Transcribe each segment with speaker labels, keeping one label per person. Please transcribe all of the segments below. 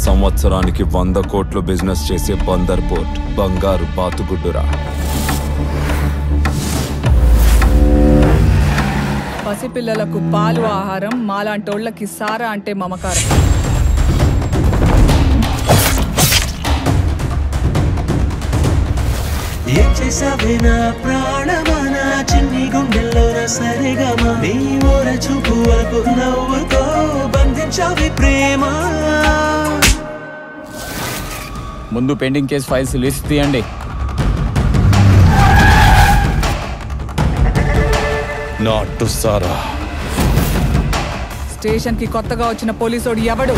Speaker 1: సంవత్సరానికి వంద కోట్లు బిజినెస్ చేసే బందర్ పోర్ట్ బంగారు బాతుగుడ్డురా
Speaker 2: పసిపిల్లలకు పాలు ఆహారం మాలాంటోళ్ళకి సారా అంటే మమకారం
Speaker 3: ఏం చేసావే నా ప్రాణమా నా చిన్ని గుండెల్లో నా సరిగమా నీ ఓర చూపు వరకు నవ్వుతో బంధించావి ప్రేమ
Speaker 4: ముందు పెండింగ్ కేసు ఫైల్స్ లిస్ట్ తీయండి
Speaker 1: నాటు సారా
Speaker 2: స్టేషన్ కి కొత్తగా వచ్చిన పోలీసోడు ఎవడు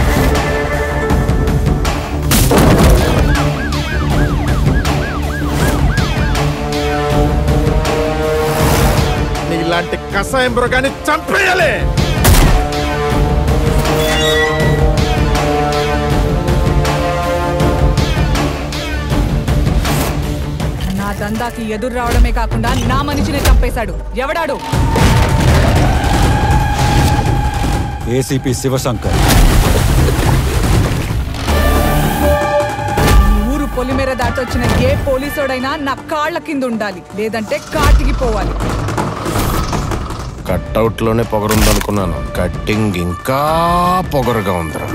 Speaker 5: నీలాంటి కషాయం మృగాన్ని చంపేయాలి
Speaker 2: నా దందాకి ఎదురు రావడమే కాకుండా నా మనిషిని చంపేశాడు ఎవడాడు
Speaker 6: ఏసీపీ శివశంకర్
Speaker 2: ఈ ఊరు పొలిమేర దాటొచ్చిన ఏ పోలీసోడైనా నా కాళ్ళ కింద ఉండాలి లేదంటే కాటికి పోవాలి
Speaker 5: కట్అవుట్ లోనే పొగరుందనుకున్నాను కట్టింగ్ ఇంకా పొగరుగా ఉందిరా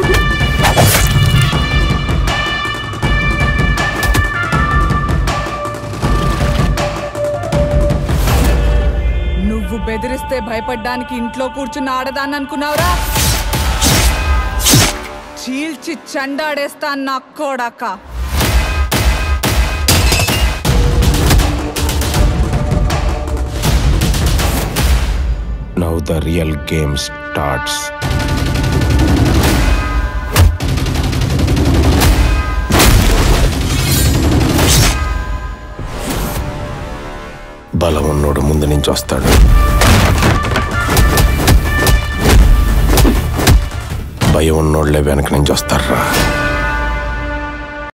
Speaker 2: నువ్వు బెదిరిస్తే భయపడ్డానికి ఇంట్లో కూర్చున్న ఆడదాన్ని అనుకున్నావురా చీల్చి చండాడేస్తా నా కోడాక
Speaker 5: now the real game starts బలం ఉన్నోడు ముందు నుంచి వస్తాడు భయం ఉన్నోళ్ళే వెనక నుంచి వస్తారా